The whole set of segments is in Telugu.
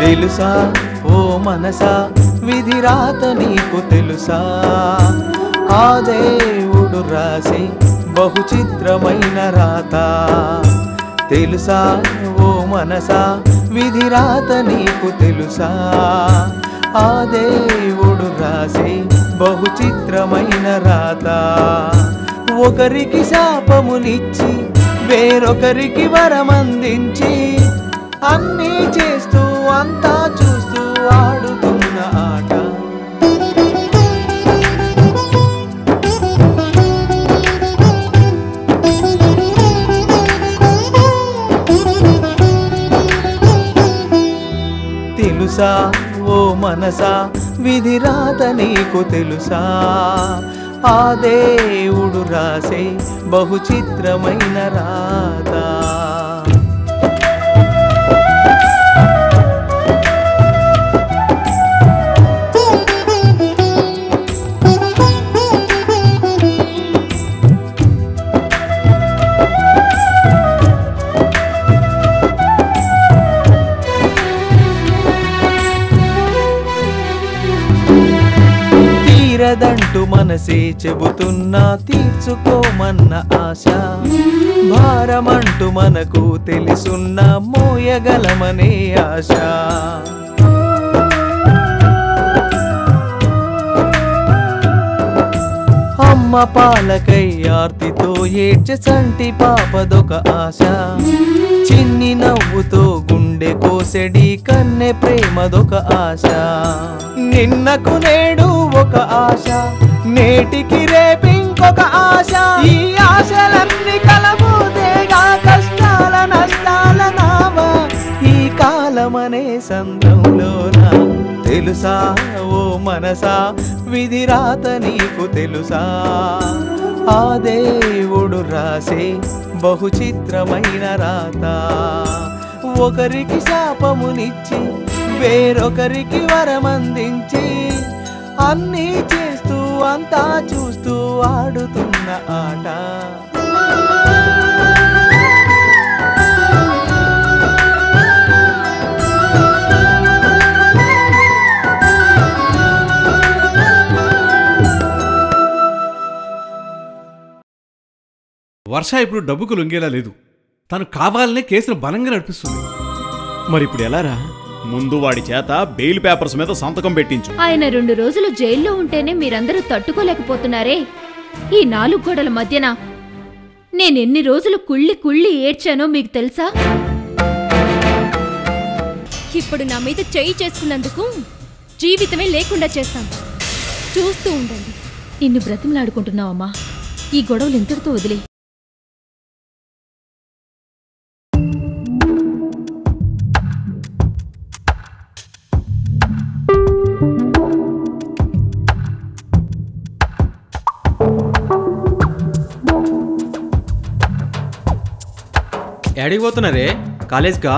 తెలుసా ఓ మనసా విధి రాత నీకు తెలుసా ఆ దేవుడు రాసే బహు చిత్రమైన రాత తెలుసా ఓ మనసా విధి రాత నీకు తెలుసా ఆ దేవుడు రాసే బహు చిత్రమైన రాత ఒకరికి శాపమునిచ్చి వేరొకరికి వరమందించి అన్నీ చేస్తూ అంతా చూస్తూ ఆడుతున్న ఆట తెలుసా ఓ మనసా విధి రాత నీకు తెలుసా ఆ దేవుడు రాసే బహు చిత్రమైన రాత తీరదంటూ మనసే చెబుతున్నా తీర్చుకోమన్న ఆశ భారమంటూ మనకు తెలుసున్న మోయగలమనే ఆశ అమ్మ పాలకై ఆర్తితో ఏడ్చె సంటి పాపదొక ఆశ చిన్ని నవ్వుతో గుండె కోసెడి కన్నె ప్రేమదొక ఆశ నిన్నకు నేడు ఒక ఆశ నేటికి రేపింకొక ఆశ ఈ ఆశలన్నీ కలబోతేగా కష్టాల నష్టాల నావా ఈ కాలమనే సంద్రంలోన తెలుసా ఓ మనసా విధి రాత నీకు తెలుసా ఆ దేవుడు రాసే బహు చిత్రమైన రాత ఒకరికి శాపమునిచ్చి వేరొకరికి వరమందించి అన్నీ చేస్తూ అంతా చూస్తూ ఆడుతున్న ఆట వర్ష ఇప్పుడు డబ్బుకు లొంగేలా లేదు తను కావాలనే కేసును బలంగా నడిపిస్తుంది మరి ఇప్పుడు ఎలారా ముందు వాడి చేత బెయిల్ పేపర్స్ మీద సంతకం పెట్టించు ఆయన రెండు రోజులు జైల్లో ఉంటేనే మీరందరూ తట్టుకోలేకపోతున్నారే ఈ నాలుగు గోడల మధ్యన నేనెన్ని రోజులు కుళ్ళి కుళ్ళి ఏడ్చానో మీకు తెలుసా ఇప్పుడు నా మీద చేయి చేసుకున్నందుకు జీవితమే లేకుండా చేస్తాను చూస్తూ ఉండండి నిన్ను బ్రతిమలాడుకుంటున్నావమ్మా ఈ గొడవలు ఎంతటితో వదిలే ఎడికి పోతున్నారే కాలేజ్కా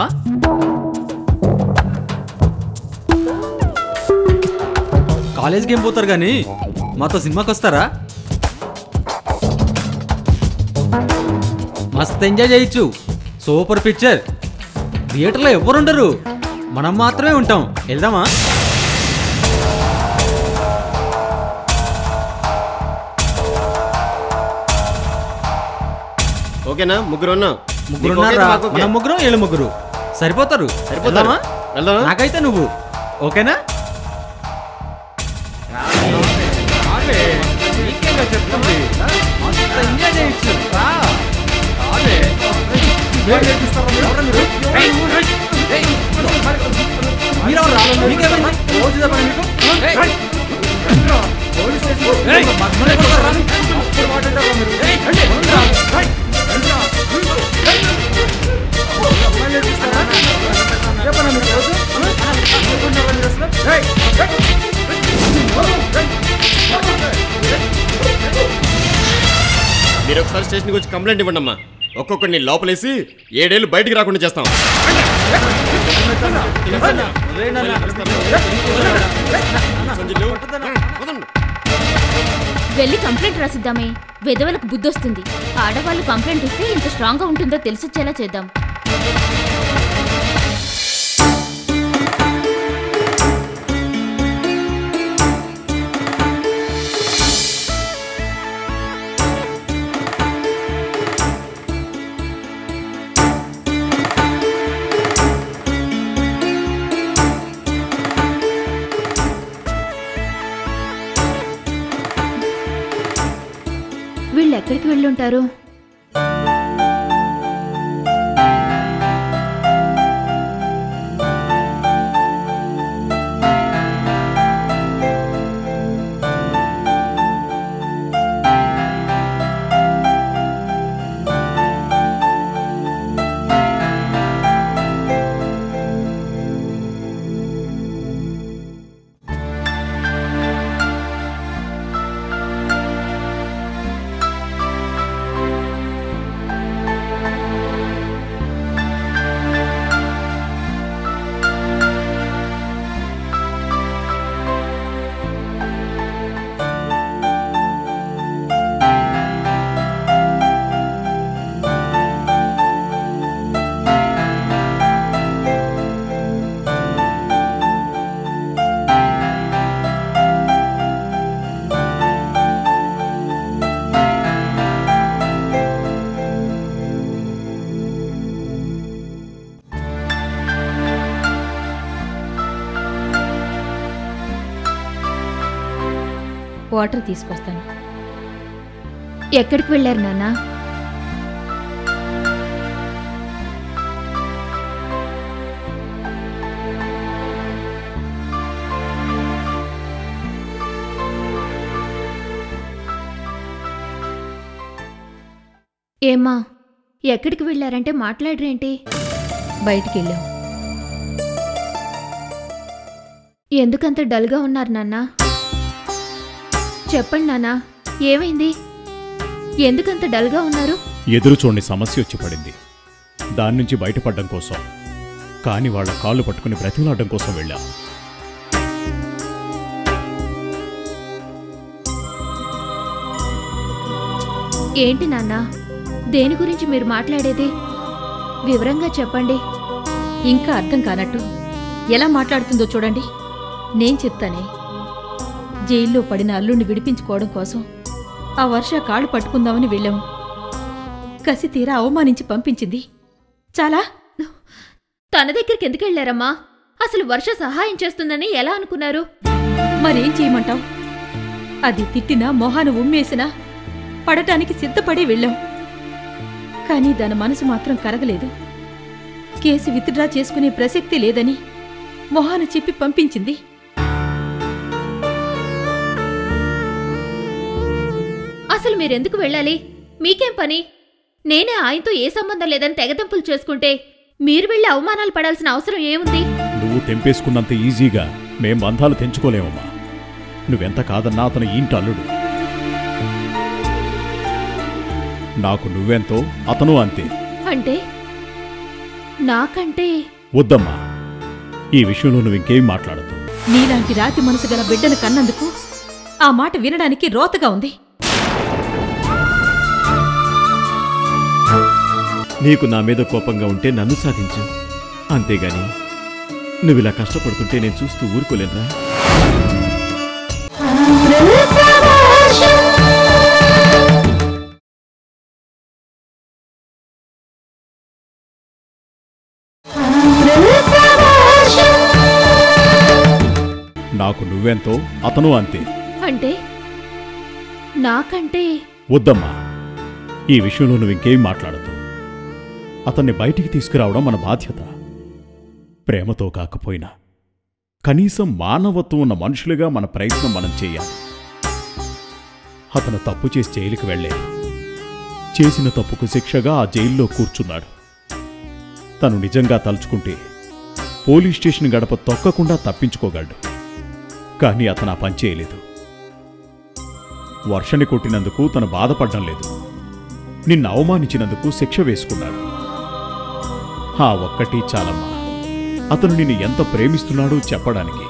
కాలేజ్కి ఏం పోతారు కానీ మాతో సినిమాకి వస్తారా మస్త్ ఎంజాయ్ చేయొచ్చు సూపర్ పిక్చర్ థియేటర్లో ఎవరుండరు మనం మాత్రమే ఉంటాం వెళ్దామా ఓకేనా ముగ్గురు ఉన్నాం ముగ్గురు నీకు ఓకే, ఉన్నారా మాకు ఓకే. మనం ముగ్గురు వీళ్ళు ముగ్గురు సరిపోతారు సరిపోతారు. వెళ్దామా వెళ్దామా? నాకైతే నువ్వు ఓకేనా రావే. నీకేంగా చెప్తుంది? మస్త్ ఎంజాయ్ చేయొచ్చు. రా. రావే. ఎవరా మీరు? ఏయ్, ఏయ్, మీరెవర్రా? మీకేమైంది? రోజు చెప్పండి మీకు? ఏయ్. ఏయ్, మమ్మల్ని కొడతారా? అప్పుడు మాట్లాడతారా మీరు? ఏయ్, వదలరా. ఏయ్, వదలరా. అమ్మాయిలు నేర్పిస్తారా? చెప్పనా మీరు రోజు? అనుకుంటున్నారా మీరు అసలు? ఏయ్, ఏయ్. మీరు ఒకసారి స్టేషన్కి వచ్చి కంప్లైంట్ ఇవ్వండి అమ్మా ఒక్కొక్కడిని లోపలేసి ఏడేళ్ళు బయటికి రాకుండా చేస్తాం సంజయ్, వదండి. వెళ్ళి కంప్లైంట్ రాసిద్దామే విధవలకు బుద్ధొస్తుంది ఆడవాళ్ళు కంప్లైంట్ ఇస్తే ఇంత స్ట్రాంగ్ గా ఉంటుందో తెలిసొచ్చేలా చేద్దాం ఎక్కడికి వెళ్ళుంటారు వాటర్ తీసుకొస్తాను ఎక్కడికి వెళ్ళారు నాన్న ఏమ్మా ఎక్కడికి వెళ్ళారంటే మాట్లాడరేంటి బయటికి వెళ్ళాం ఎందుకంత డల్గా ఉన్నారు నాన్న చెప్పండి నాన్న ఏమైంది ఎందుకంత డల్గా ఉన్నారు ఎదురు చూడని సమస్య వచ్చి పడింది దాని నుంచి బయటపడడం కోసం కాని వాళ్ళ కాళ్ళు పట్టుకుని బ్రతిమలాడడం కోసం వెళ్ళా ఏంటి నాన్న దేని గురించి మీరు మాట్లాడేది వివరంగా చెప్పండి ఇంకా అర్థం కానట్టు ఎలా మాట్లాడుతుందో చూడండి నేను చెప్తానే జైల్లో పడిన అల్లుడిని విడిపించుకోవడం కోసం ఆ వర్ష కాళ్ళు పట్టుకుందామని వెళ్ళాము కసి తీరా అవమానించి పంపించింది చాలా తన దగ్గరికి ఎందుకు వెళ్ళారమ్మా అసలు వర్ష సహాయం చేస్తుందని ఎలా అనుకున్నారు మరేం చేయమంటావు అది తిట్టినా మొహాన ఉమ్మేసినా పడటానికి సిద్ధపడి వెళ్ళాం కానీ దాని మనసు మాత్రం కరగలేదు కేసు విత్డ్రా చేసుకునే ప్రసక్తి లేదని మొహాన చెప్పి పంపించింది అసలు మీరెందుకు వెళ్ళాలి మీకేం పని నేనే ఆయనతో ఏ సంబంధం లేదని తెగదెంపులు చేసుకుంటే మీరు వెళ్ళి అవమానాలు పడాల్సిన అవసరం ఏముంది నువ్వు తెంపేసుకున్నంత ఈజీగా మేం బంధాలు తెంచుకోలేమమ్మా నువ్వెంత కాదన్నా అతను ఈ ఇంటి అల్లుడు నాకు నువ్వెంతో అతను అంతే అంటే నాకంటే వద్దమ్మా ఈ విషయంలో నువ్వు ఇంకేం మాట్లాడద్దు నీలాంటి రాతి మనసు గల బిడ్డను కన్నందుకు ఆ మాట వినడానికి రోతగా ఉంది నీకు నా మీద కోపంగా ఉంటే నన్ను సాధించు అంతేగాని నువ్వు ఇలా కష్టపడుతుంటే నేను చూస్తూ ఊరుకోలేనురా నాకు నువ్వెంతో అతను అంతే అంటే నాకంటే వద్దమ్మా ఈ విషయంలో నువ్వు ఇంకేం మాట్లాడద్దు అతన్ని బయటికి తీసుకురావడం మన బాధ్యత ప్రేమతో కాకపోయినా కనీసం మానవత్వం ఉన్న మనుషులుగా మన ప్రయత్నం మనం చేయాలి అతను తప్పు చేసి జైలుకి వెళ్ళలేదు చేసిన తప్పుకు శిక్షగా ఆ జైల్లో కూర్చున్నాడు తను నిజంగా తలుచుకుంటే పోలీస్ స్టేషన్ గడప తొక్కకుండా తప్పించుకోగలడు కానీ అతను ఆ పని చేయలేదు వర్షని కొట్టినందుకు తను బాధపడడం లేదు నిన్ను అవమానించినందుకు శిక్ష వేసుకున్నాడు ఆ ఒక్కటి చాలమ్మా అతను నిన్ను ఎంత ప్రేమిస్తున్నాడో చెప్పడానికి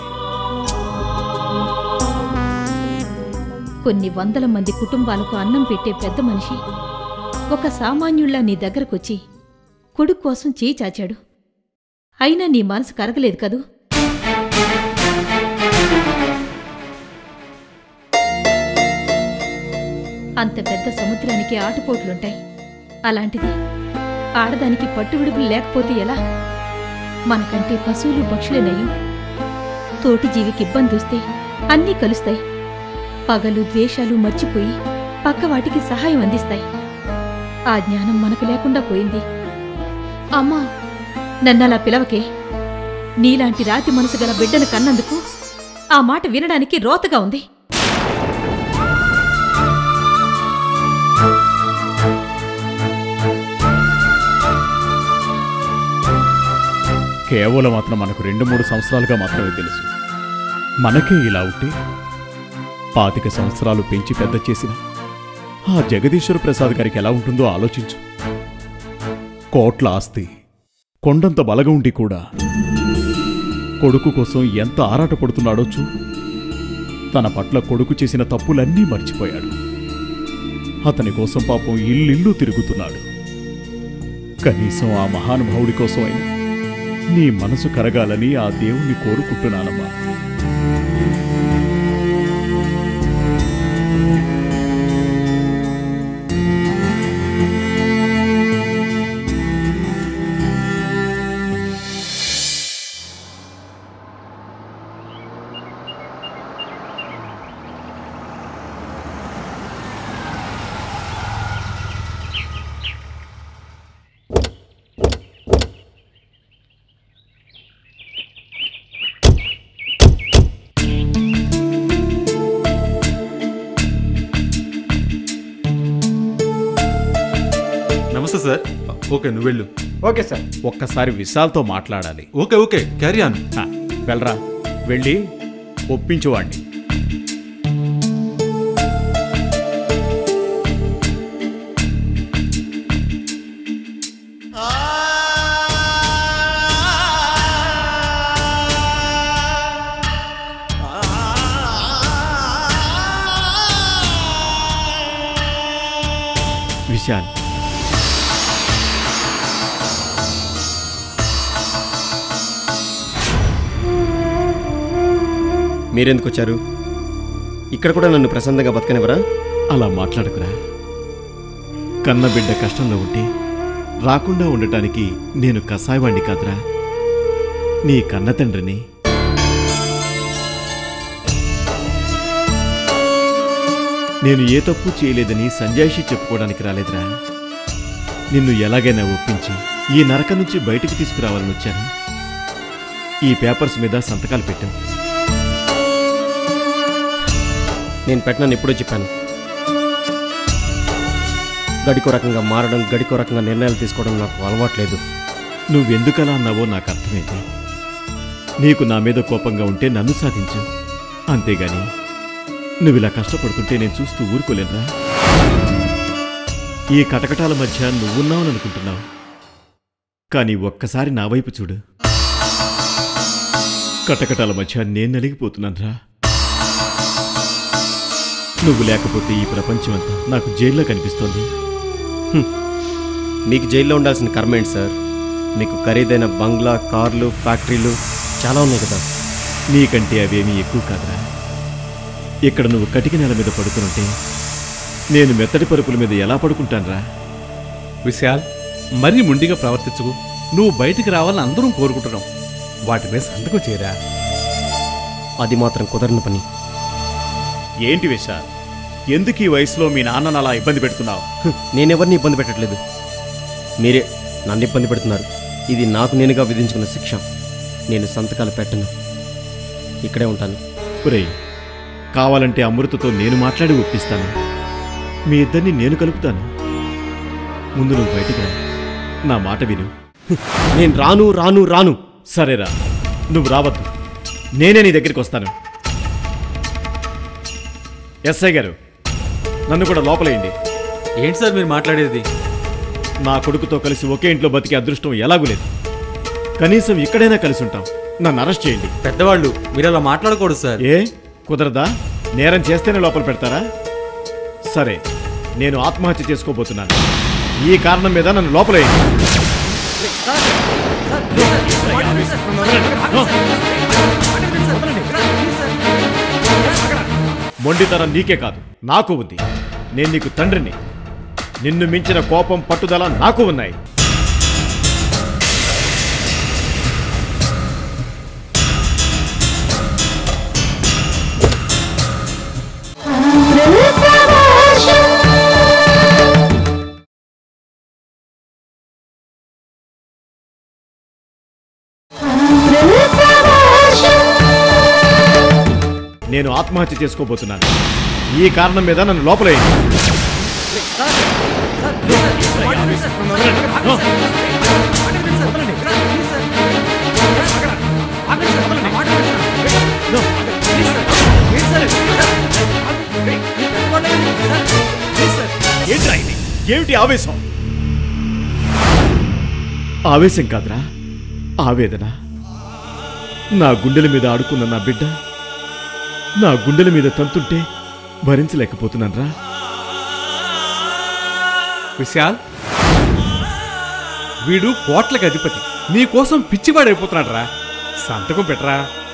కొన్ని వందల మంది కుటుంబాలకు అన్నం పెట్టే పెద్ద మనిషి ఒక సామాన్యుల్లా నీ దగ్గరకొచ్చి కొడుకు కోసం చేయి చాచాడు అయినా నీ మనసు కరగలేదు కదూ అంత పెద్ద సముద్రానికి ఆటుపోట్లుంటాయి అలాంటిది ఆడదానికి పట్టు విడుపులు లేకపోతే ఎలా మనకంటే పశువులు పక్షులే నయం తోటి జీవికి ఇబ్బంది వస్తే అన్నీ కలుస్తాయి పగలు ద్వేషాలు మర్చిపోయి పక్క వాటికి సహాయం అందిస్తాయి ఆ జ్ఞానం మనకు లేకుండా పోయింది అమ్మా నన్నలా పిలవకే నీలాంటి రాతి మనసు గల బిడ్డను కన్నందుకు ఆ మాట వినడానికి రోతగా ఉంది కేవలం అతను మనకు రెండు మూడు సంవత్సరాలుగా మాత్రమే తెలుసు మనకే ఇలా ఉంటే పాతిక సంవత్సరాలు పెంచి పెద్ద చేసిన ఆ జగదీశ్వర ప్రసాద్ గారికి ఎలా ఉంటుందో ఆలోచించు కోట్ల ఆస్తి కొండంత బలగ ఉండి కూడా కొడుకు కోసం ఎంత ఆరాటపడుతున్నాడో చూ తన పట్ల కొడుకు చేసిన తప్పులన్నీ మర్చిపోయాడు అతని కోసం పాపం ఇల్లిల్లు తిరుగుతున్నాడు కనీసం ఆ మహానుభావుడి కోసం అయినా నీ మనసు కరగాలని ఆ దేవుణ్ణి కోరుకుంటున్నానమ్మా నమస్తే సార్ ఓకే నువ్వు వెళ్ళు ఓకే సార్ ఒక్కసారి విశాల్తో మాట్లాడాలి ఓకే ఓకే క్యారీ ఆన్ ఆ, వెళ్ళరా వెళ్ళి ఒప్పించువాణ్ణి విశాల్ మీరెందుకు వచ్చారు ఇక్కడ కూడా నన్ను ప్రశాంతంగా బతకనివ్వరా అలా మాట్లాడకురా కన్నబిడ్డ కష్టంలో ఉంటే రాకుండా ఉండటానికి నేను కసాయవాణ్ణి కాదురా నీ కన్న తండ్రిని నేను ఏ తప్పు చేయలేదని సంజాయిషి చెప్పుకోవడానికి రాలేదురా నిన్ను ఎలాగైనా ఒప్పించి ఈ నరక నుంచి బయటికి తీసుకురావాలని వచ్చాను ఈ పేపర్స్ మీద సంతకాలు పెట్టాం నేను పెట్టనని ఎప్పుడో చెప్పాను గడికో రకంగా మారడం గడికో రకంగా నిర్ణయాలు తీసుకోవడం నాకు అలవాట్లేదు నువ్వెందుకలా అన్నావో నాకు అర్థమైంది నీకు నా మీద కోపంగా ఉంటే నన్ను సాధించు అంతేగాని నువ్విలా కష్టపడుతుంటే నేను చూస్తూ ఊరుకోలేనురా ఈ కటకటాల మధ్య నువ్వున్నావని అనుకుంటున్నావు కానీ ఒక్కసారి నా వైపు చూడు కటకటాల మధ్య నేను నలిగిపోతున్నానురా నువ్వు లేకపోతే ఈ ప్రపంచమంతా నాకు జైల్లో కనిపిస్తోంది మీకు జైల్లో ఉండాల్సిన కర్మ ఏంటి సార్ మీకు ఖరీదైన బంగ్లా కార్లు ఫ్యాక్టరీలు చాలా ఉన్నాయి కదా నీకంటే అవేమీ ఎక్కువ కాదురా ఇక్కడ నువ్వు కటిక నేల మీద పడుకునుంటే నేను మెత్తటి పరుపుల మీద ఎలా పడుకుంటానురా విశాల్ మరీ ముండిగా ప్రవర్తించుకు నువ్వు బయటికి రావాలని అందరం కోరుకుంటున్నాం వాటి మీద సంతకం చేరా అది మాత్రం కుదరని పని ఏంటి విశా ఎందుకు ఈ వయసులో మీ నాన్నను అలా ఇబ్బంది పెడుతున్నావు హ్మ్, నేనెవరిని ఇబ్బంది పెట్టట్లేదు మీరే నన్ను ఇబ్బంది పెడుతున్నారు ఇది నాకు నేనుగా విధించుకున్న శిక్ష నేను సంతకాలు పెట్టను ఇక్కడే ఉంటాను ఒరేయ్ కావాలంటే అమృతతో నేను మాట్లాడి ఒప్పిస్తాను మీ ఇద్దరిని నేను కలుపుతాను ముందు నువ్వు బయటికి రా నా మాట విను నేను రాను రాను రాను సరేరా నువ్వు రావద్దు నేనే నీ దగ్గరికి వస్తాను ఎస్ఐ గారు నన్ను కూడా లోపలేయండి ఏంటి సార్ మీరు మాట్లాడేది నా కొడుకుతో కలిసి ఒకే ఇంట్లో బతికే అదృష్టం ఎలాగూ లేదు కనీసం ఇక్కడైనా కలిసి ఉంటాం నన్ను అరెస్ట్ చేయండి పెద్దవాళ్ళు మీరు అలా మాట్లాడకూడదు సార్ ఏ కుదరదా నేరం చేస్తేనే లోపల పెడతారా సరే నేను ఆత్మహత్య చేసుకోబోతున్నాను ఈ కారణం మీద నన్ను లోపలేయండి మొండితనం నీకే కాదు నాకు ఉంది నేను నీకు తండ్రిని నిన్ను మించిన కోపం పట్టుదల నాకు ఉన్నాయి ప్రకాశం నేను ఆత్మహత్య చేసుకోబోతున్నాను ఈ కారణం మీద నన్ను లోపల ఏంట్రా ఇది ఏమిటి ఆవేశం ఆవేశం కాదురా ఆవేదన నా గుండెల మీద ఆడుకున్న నా బిడ్డ నా గుండెల మీద తంతుంటే భరించలేకపోతున్నానరా విశాల్ వీడు కోట్లకి అధిపతి నీకోసం పిచ్చివాడైపోతున్నాడు రా సంతకం పెట్టరా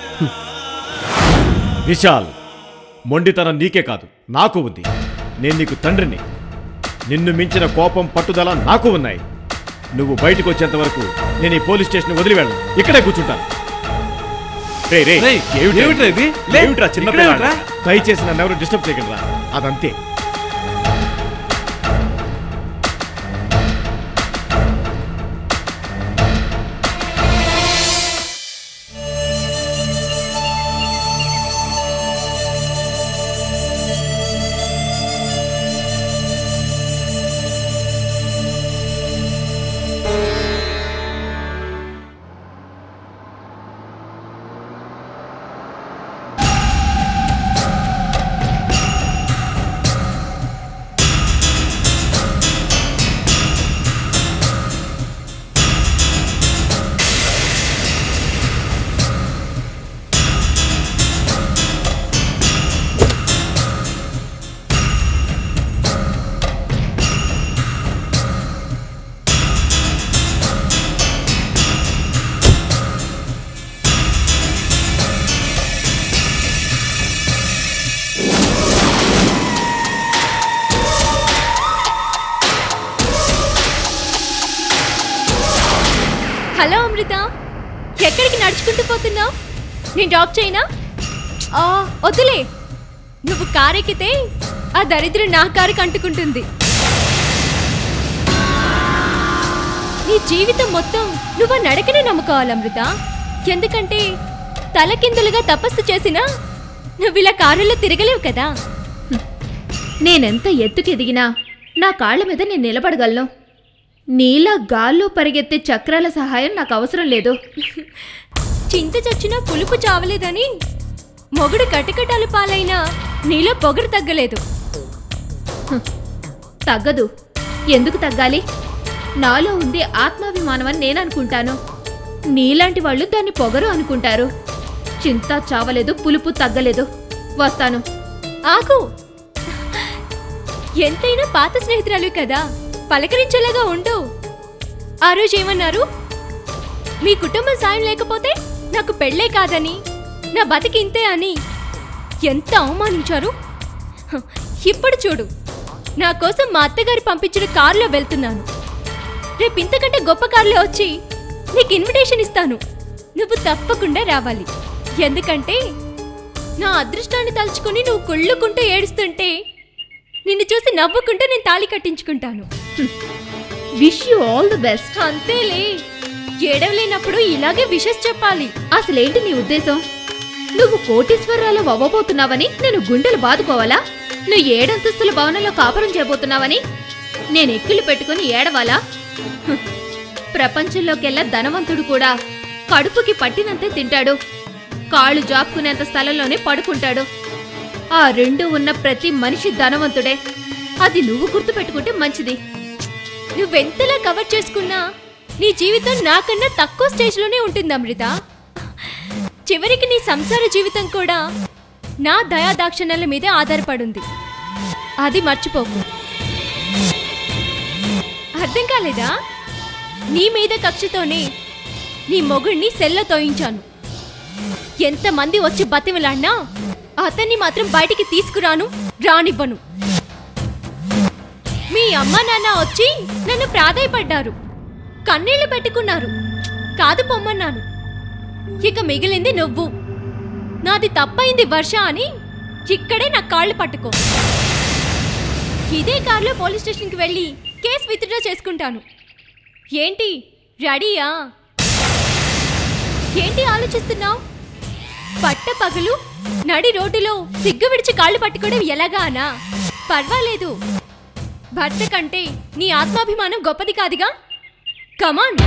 విశాల్ మొండితనం నీకే కాదు నాకు ఉంది నేను నీకు తండ్రిని నిన్ను మించిన కోపం పట్టుదల నాకు ఉన్నాయి నువ్వు బయటకు వచ్చేంత వరకు నేను ఈ పోలీస్ స్టేషన్ వదిలి వెళ్ళను ఇక్కడే కూర్చుంటాను రేయ్, రేయ్, రేయ్, ఏమిట్రా ఏమిట్రా ఇది? లే, ఏమిట్రా చిన్న ఇక్కడే పిల్లాడు? ఉండ్రా. దయచేసి నన్ను ఎవరు డిస్టర్బ్ చేయకండి రా అదంతే హలో అమృత ఎక్కడికి నడుచుకుంటూ పోతున్నావు నేను డ్రాప్ చేయనా ఆ, వద్దులే నువ్వు కారు ఎక్కితే ఆ దరిద్రం నా కారుకి అంటుకుంటుంది నీ జీవితం మొత్తం నువ్వు ఆ నడకనే నమ్ముకోవాలి అమృత ఎందుకంటే తలకిందులుగా తపస్సు చేసినా నువ్వు ఇలా కారులో తిరగలేవు కదా నేనెంత ఎత్తుకెదిగినా నా కాళ్ళ మీద నేను నిలబడగలను నీలా గాల్లో పరిగెత్తే చక్రాల సహాయం నాకు అవసరం లేదు చింత చచ్చినా పులుపు చావలేదని మొగుడు కటకటాలు పాలైనా నీలో పొగరు తగ్గలేదు తగ్గదు ఎందుకు తగ్గాలి నాలో ఉంది ఆత్మాభిమానం అని నేను అనుకుంటాను నీలాంటి వాళ్ళు దాన్ని పొగరు అనుకుంటారు చింత చావలేదు పులుపు తగ్గలేదు వస్తాను ఆగు ఎంతైనా పాత స్నేహితురాలు కదా పలకరించేలాగా ఉండు ఆ రోజు ఏమన్నారు మీ కుటుంబం సాయం లేకపోతే నాకు పెళ్ళే కాదని నా బతికి ఇంతే అని ఎంత అవమానించారు హ, ఇప్పుడు చూడు నా కోసం మా అత్తగారు పంపించిన కారులో వెళ్తున్నాను రేపు ఇంతకంటే గొప్ప కారులో వచ్చి నీకు ఇన్విటేషన్ ఇస్తాను నువ్వు తప్పకుండా రావాలి ఎందుకంటే నా అదృష్టాన్ని తలుచుకుని నువ్వు కుళ్ళుకుంటూ ఏడుస్తుంటే నిన్ను చూసి నవ్వుకుంటూ నేను తాళి కట్టించుకుంటాను wish you all the best అంతేలే ఏడవలేనప్పుడు ఇలాగే విషెస్ చెప్పాలి అసలేంటి నీ ఉద్దేశం నువ్వు కోటీశ్వరరాలు అవ్వబోతున్నావని నేను గుండెలు బాదుకోవాలా నువ్వు ఏడంతస్తుల భవనంలో కాపురం చేయబోతున్నావని నేను ఎక్కిళ్ళు పెట్టుకుని ఏడవాలా హ్, ప్రపంచంలోకెల్లా ధనవంతుడు కూడా కడుపుకి పట్టినంతే తింటాడు కాళ్ళు జాపుకునేంత స్థలంలోనే పడుకుంటాడు ఆ రెండు ఉన్న ప్రతి మనిషి ధనవంతుడే అది నువ్వు గుర్తుపెట్టుకుంటే మంచిది నువ్వెంతలా కవర్ చేసుకున్నా నీ జీవితం నాకన్నా తక్కువ స్టేజ్లోనే ఉంటుంది అమృత చివరికి నీ సంసార జీవితం కూడా నా దయా దాక్షిణ్యాల మీదే ఆధారపడుంది అది మర్చిపోకు అర్థం కాలేదా నీ మీద కక్షతోనే నీ మొగుణ్ణి సెల్ల తోయించాను ఎంతమంది వచ్చి బతిమలాడినా అతన్ని మాత్రం బయటికి తీసుకురాను రానివ్వను మీ అమ్మ నాన్న వచ్చి నన్ను ప్రాధాయపడ్డారు కన్నీళ్లు పెట్టుకున్నారు కాదు పొమ్మన్నాను ఇక మిగిలింది నువ్వు నాది తప్పైంది వర్ష అని ఇక్కడే నా కాళ్ళు పట్టుకో ఇదే కారులో పోలీస్ స్టేషన్కి వెళ్ళి కేసు విత్డ్రా చేసుకుంటాను ఏంటి రెడీయా ఏంటి ఆలోచిస్తున్నావు పట్ట పగలు నడి రోడ్డులో సిగ్గు విడిచి కాళ్ళు పట్టుకోవడం ఎలాగా అనా పర్వాలేదు భర్త కంటే నీ ఆత్మాభిమానం గొప్పది కాదుగా కమాన్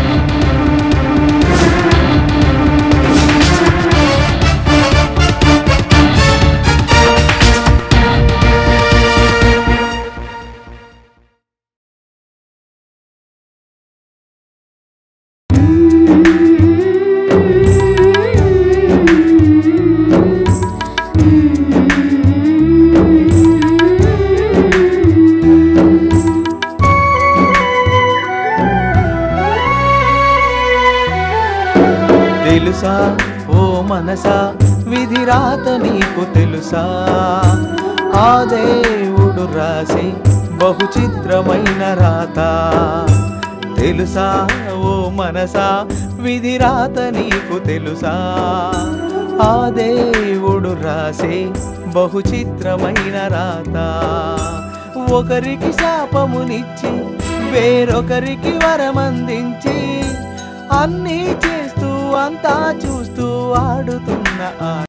తెలుసా ఓ మనసా విధిరాత నీకు తెలుసా ఆ దేవుడు రాసి బహు చిత్రమైన రాత తెలుసా ఓ మనసా విధిరాత నీకు తెలుసా ఆ దేవుడు రాసే బహు చిత్రమైన రాత ఒకరికి శాపమునిచ్చి వేరొకరికి వరమందించి అన్నీ చేస్తూ అంతా చూస్తూ ఆడుతున్న ఆ